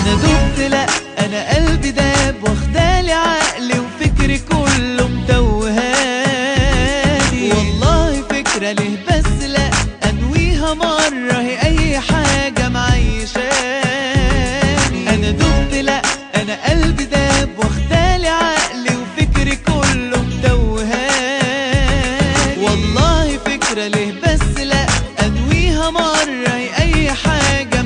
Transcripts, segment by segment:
انا دبت لا انا قلبي داب واخدالي عقلي وفكري كله متوهاني والله فكرة ليه بس لا انويها مرة هي اي حاجة معيشاني انا دبت لا انا قلبي داب واخدالي عقلي وفكري كله متوهاني والله فكرة ليه بس لا انويها مرة هي اي حاجة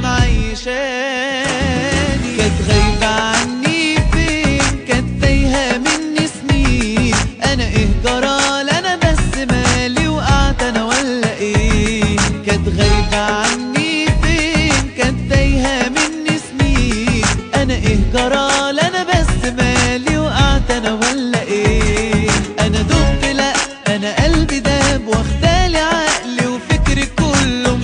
معيشاني كانت غايبة عني فين كانت تايهة مني سنين انا ايه جرال انا بس مالي وقعت انا ولا ايه كانت غايبة عني فين كانت تايهة مني سنين انا ايه جرال انا بس مالي وقعت انا ولا ايه انا دبت لا انا قلبي داب واخدالي عقلي وفكري كله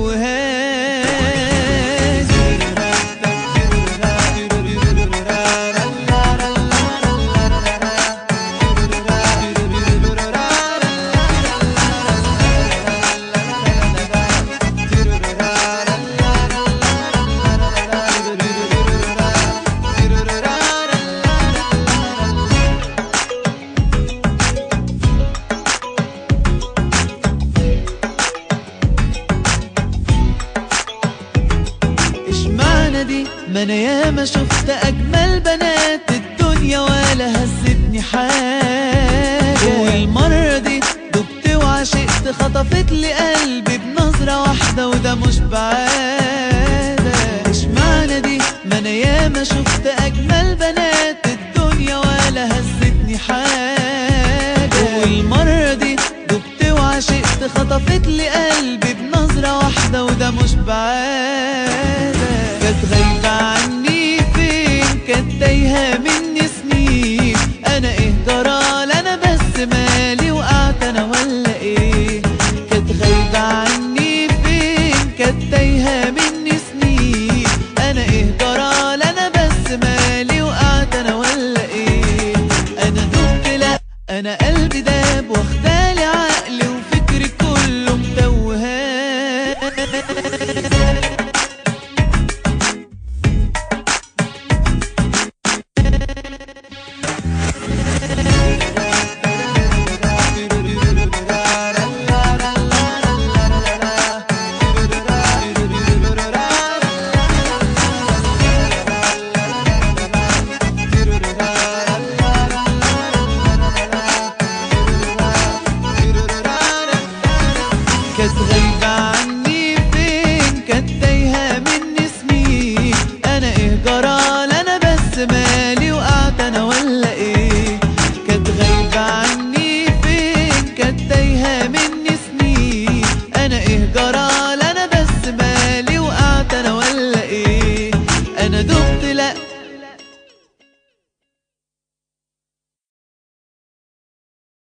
اشمعنى دي ما انا ياما شفت اجمل بنات الدنيا ولا هزتني حاجه والمره دي دبت وعشقت خطفت لي قلبي بنظره واحده وده مش بعاده اشمعنى دي ما انا ياما شفت اجمل بنات الدنيا ولا هزتني حاجه والمره دي دبت وعشقت خطفت لي قلبي بنظرة واحدة وده مش بعادة كانت غايبة عني فين كانت تايهة مني سنين أنا إيه جرال أنا بس مالي وقعت أنا ولا إيه كانت غايبة عني فين كانت تايهة مني سنين أنا إيه جرال أنا بس مالي وقعت أنا ولا إيه أنا دبت لأ أنا قلبي داب واخدالي عقلي وفكري كله متوهان كانت غايبة عني فين كانت تايهة مني سنين أنا إيه جرال أنا بس مالي وقعت أنا ولا إيه كانت غايبة عني فين كانت تايهة مني